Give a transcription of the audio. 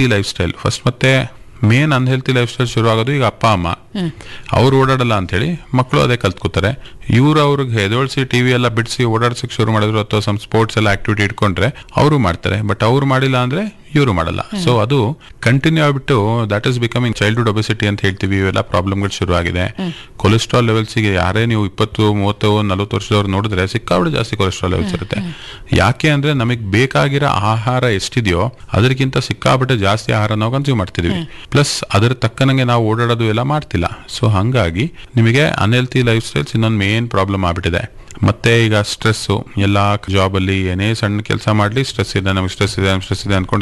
unhealthy lifestyle first ಮತ್ತೆ main unhealthy lifestyle ಶುರು ಆಗೋದು ಈಗ ಅಪ್ಪ ಅಮ್ಮ ಅವ್ರು ಓಡಾಡಲ್ಲ ಅಂತ ಹೇಳಿ ಮಕ್ಕಳು ಅದೇ ಕಲ್ತ್ಕೋತಾರೆ ಇವ್ರು ಅವ್ರಿಗೆ ಎದೋಳ್ಸಿ ಟಿವಿ ಎಲ್ಲ ಬಿಡಿಸಿ ಓಡಾಡ್ಸಕ್ ಶುರು ಮಾಡಿದ್ರು ಅಥವಾ ಸಮ್ ಸ್ಪೋರ್ಟ್ಸ್ ಎಲ್ಲ ಆಕ್ಟಿವಿಟಿ ಇಟ್ಕೊಂಡ್ರೆ ಅವರು ಮಾಡ್ತಾರೆ ಬಟ್ ಅವ್ರು ಮಾಡಿಲ್ಲ ಅಂದ್ರೆ ಇವರು ಮಾಡಲ್ಲ ಸೊ ಅದು ಕಂಟಿನ್ಯೂ ಆಗ್ಬಿಟ್ಟು that is becoming childhood obesity ಅಂತ ಹೇಳ್ತೀವಿ ಇವೆಲ್ಲ ಪ್ರಾಬ್ಲಮ್ಗಳು ಶುರು ಆಗಿದೆ ಕೊಲೆಸ್ಟ್ರಾಲ್ ಲೆವೆಲ್ಸ್ಗೆ ಯಾರೇ ನೀವು ಇಪ್ಪತ್ತು ಮೂವತ್ತು ನಲವತ್ತು ವರ್ಷದವ್ರು ನೋಡಿದ್ರೆ ಸಿಕ್ಕಾಬಿಟ್ಟು ಜಾಸ್ತಿ ಕೊಲೆಸ್ಟ್ರಾಲ್ ಲೆವೆಲ್ಸ್ ಇರುತ್ತೆ ಯಾಕೆ ಅಂದ್ರೆ ನಮಗೆ ಬೇಕಾಗಿರೋ ಆಹಾರ ಎಷ್ಟಿದೆಯೋ ಅದಕ್ಕಿಂತ ಸಿಕ್ಕಾಬಿಟ್ಟೆ ಜಾಸ್ತಿ ಆಹಾರ ನಾವು ಕನ್ಸ್ಯೂಮ್ ಮಾಡ್ತಿದೀವಿ ಪ್ಲಸ್ ಅದರ ತಕ್ಕನಂಗೆ ನಾವು ಓಡಾಡೋದು ಎಲ್ಲ ಮಾಡ್ತಿಲ್ಲ ಸೊ ಹಂಗಾಗಿ ನಿಮಗೆ ಅನ್ಹೆಲ್ತಿ ಲೈಫ್ ಸ್ಟೈಲ್ಸ್ ಇನ್ನೊಂದು ಮೇನ್ ಪ್ರಾಬ್ಲಮ್ ಆಗ್ಬಿಟ್ಟಿದೆ ಮತ್ತೆ ಈಗ ಸ್ಟ್ರೆಸ್ಸು ಎಲ್ಲ ಜಾಬಲ್ಲಿ ಏನೇ ಸಣ್ಣ ಕೆಲಸ ಮಾಡಲಿ ಸ್ಟ್ರೆಸ್ ಇದೆ ನಮಗೆ ಸ್ಟ್ರೆಸ್ ಇದೆ ಸ್ಟ್ರೆಸ್ ಇದೆ ಅನ್ಕೊಂಡು